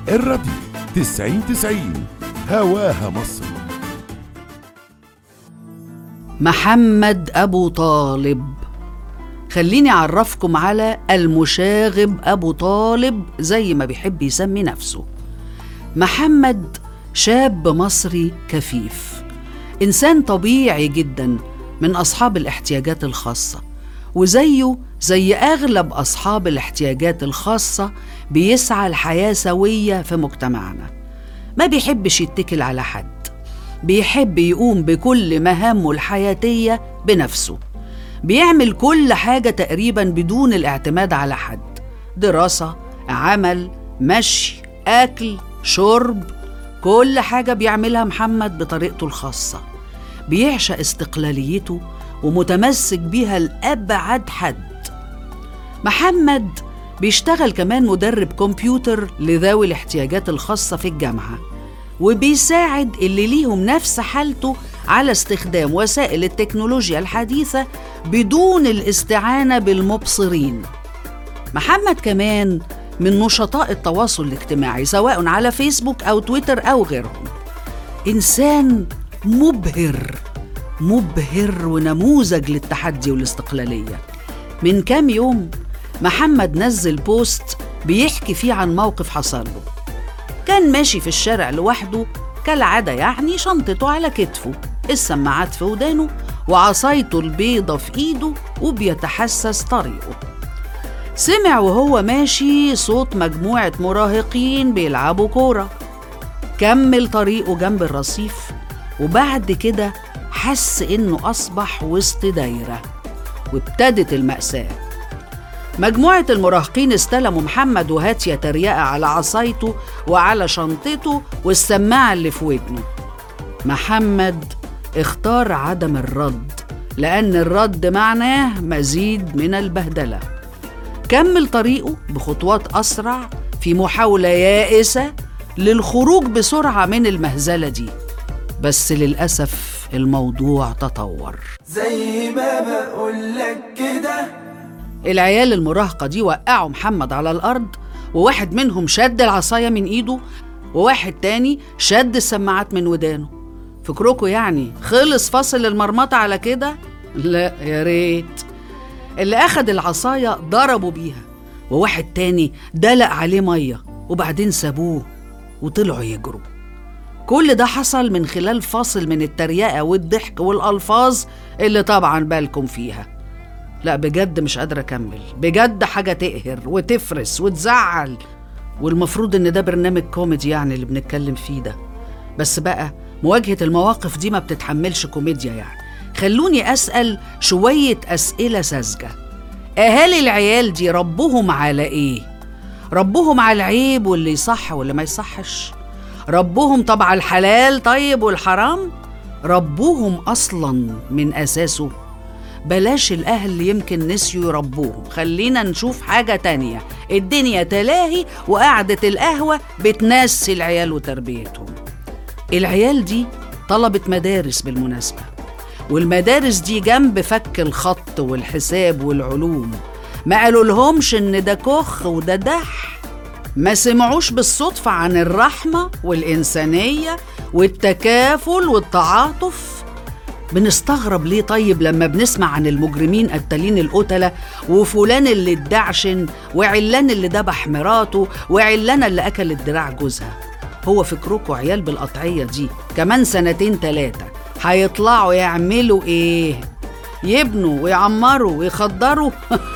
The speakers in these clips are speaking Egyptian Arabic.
الراديو تسعين تسعين هواها مصر محمد أبو طالب خليني أعرفكم على المشاغب أبو طالب زي ما بيحب يسمي نفسه محمد شاب مصري كفيف إنسان طبيعي جدا من أصحاب الاحتياجات الخاصة وزيه زي أغلب أصحاب الاحتياجات الخاصة بيسعى الحياة سوية في مجتمعنا ما بيحبش يتكل على حد بيحب يقوم بكل مهامه الحياتية بنفسه بيعمل كل حاجة تقريبا بدون الاعتماد على حد دراسة عمل مشي أكل شرب كل حاجة بيعملها محمد بطريقته الخاصة بيعشق استقلاليته ومتمسك بيها لأبعد حد محمد بيشتغل كمان مدرب كمبيوتر لذوي الاحتياجات الخاصة في الجامعة وبيساعد اللي ليهم نفس حالته على استخدام وسائل التكنولوجيا الحديثة بدون الاستعانة بالمبصرين محمد كمان من نشطاء التواصل الاجتماعي سواء على فيسبوك أو تويتر أو غيرهم إنسان مبهر مبهر ونموذج للتحدي والاستقلالية من كام يوم محمد نزل بوست بيحكي فيه عن موقف حصل له كان ماشي في الشارع لوحده كالعادة يعني شنطته على كتفه السماعات في ودانه وعصايته البيضة في إيده وبيتحسس طريقه سمع وهو ماشي صوت مجموعة مراهقين بيلعبوا كورة كمل طريقه جنب الرصيف وبعد كده حس إنه أصبح وسط دايرة وابتدت المأساة مجموعة المراهقين استلموا محمد وهاتية تريقة على عصايته وعلى شنطته والسماعة اللي في ودنه محمد اختار عدم الرد لأن الرد معناه مزيد من البهدلة كمل طريقه بخطوات أسرع في محاولة يائسة للخروج بسرعة من المهزلة دي بس للأسف الموضوع تطور زي ما بقولك كده العيال المراهقة دي وقعوا محمد على الأرض وواحد منهم شد العصاية من إيده وواحد تاني شد السماعات من ودانه فكركوا يعني خلص فصل المرمطة على كده؟ لا يا ريت اللي أخد العصاية ضربوا بيها وواحد تاني دلق عليه مية وبعدين سابوه وطلعوا يجروا كل ده حصل من خلال فاصل من التريقة والضحك والألفاظ اللي طبعا بالكم فيها لا بجد مش قادرة أكمل بجد حاجة تقهر وتفرس وتزعل والمفروض إن ده برنامج كوميدي يعني اللي بنتكلم فيه ده بس بقى مواجهة المواقف دي ما بتتحملش كوميديا يعني خلوني أسأل شوية أسئلة ساذجة أهالي العيال دي ربهم على إيه؟ ربهم على العيب واللي يصح واللي ما يصحش ربهم طبع الحلال طيب والحرام ربوهم أصلا من أساسه بلاش الأهل يمكن نسيوا يربوهم خلينا نشوف حاجة تانية الدنيا تلاهي وقعدة القهوة بتنسي العيال وتربيتهم العيال دي طلبت مدارس بالمناسبة والمدارس دي جنب فك الخط والحساب والعلوم ما قالوا لهمش ان ده كخ وده دح ما سمعوش بالصدفة عن الرحمة والإنسانية والتكافل والتعاطف بنستغرب ليه طيب لما بنسمع عن المجرمين قتالين القتلة وفلان اللي اتدعشن وعلان اللي ذبح مراته وعلانة اللي أكلت دراع جوزها هو فكركوا عيال بالقطعية دي كمان سنتين تلاتة هيطلعوا يعملوا ايه يبنوا ويعمروا ويخدروا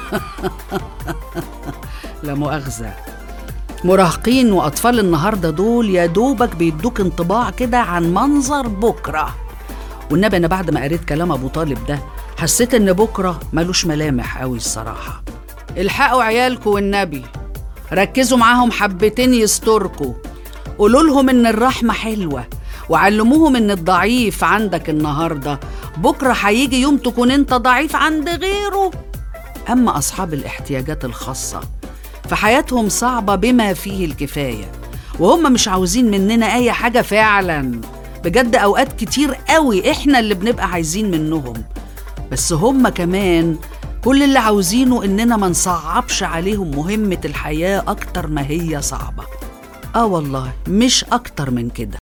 لا مؤاخذة مراهقين وأطفال النهاردة دول يا دوبك بيدوك انطباع كده عن منظر بكرة والنبي أنا بعد ما قريت كلام أبو طالب ده حسيت إن بكرة ملوش ملامح قوي الصراحة الحقوا عيالكوا والنبي ركزوا معاهم حبتين يستركوا قولوا لهم إن الرحمة حلوة وعلموهم إن الضعيف عندك النهاردة بكرة هيجي يوم تكون أنت ضعيف عند غيره أما أصحاب الاحتياجات الخاصة فحياتهم صعبة بما فيه الكفاية وهم مش عاوزين مننا أي حاجة فعلا بجد أوقات كتير قوي إحنا اللي بنبقى عايزين منهم بس هم كمان كل اللي عاوزينه إننا ما نصعبش عليهم مهمة الحياة أكتر ما هي صعبة آه والله مش أكتر من كده